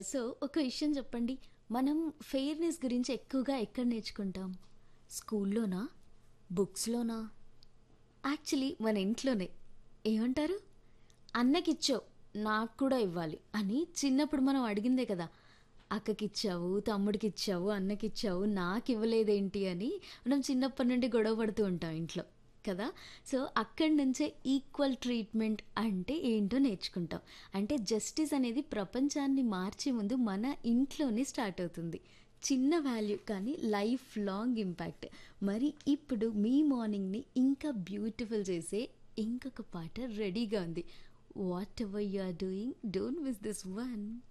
so ఒక విషయం చెప్పండి మనం ఫెయిర్నెస్ గురించి ఎక్కువగా ఎక్కడ నేర్చుకుంటాం స్కూల్లోనా బుక్స్లోనా యాక్చువల్లీ మన ఇంట్లోనే ఏమంటారు అన్నకిచ్చావు నాకు కూడా ఇవ్వాలి అని చిన్నప్పుడు మనం అడిగిందే కదా అక్కకిచ్చావు తమ్ముడికి ఇచ్చావు అన్నకి ఇచ్చావు నాకు ఇవ్వలేదేంటి అని మనం చిన్నప్పటి నుండి గొడవ పడుతూ ఉంటాం ఇంట్లో కదా సో అక్కడి నుంచే ఈక్వల్ ట్రీట్మెంట్ అంటే ఏంటో నేర్చుకుంటాం అంటే జస్టిస్ అనేది ప్రపంచాన్ని మార్చే ముందు మన ఇంట్లోనే స్టార్ట్ అవుతుంది చిన్న వాల్యూ కానీ లైఫ్ లాంగ్ ఇంపాక్ట్ మరి ఇప్పుడు మీ మార్నింగ్ని ఇంకా బ్యూటిఫుల్ చేసే ఇంకొక పాట రెడీగా ఉంది whatever you are doing don't miss this one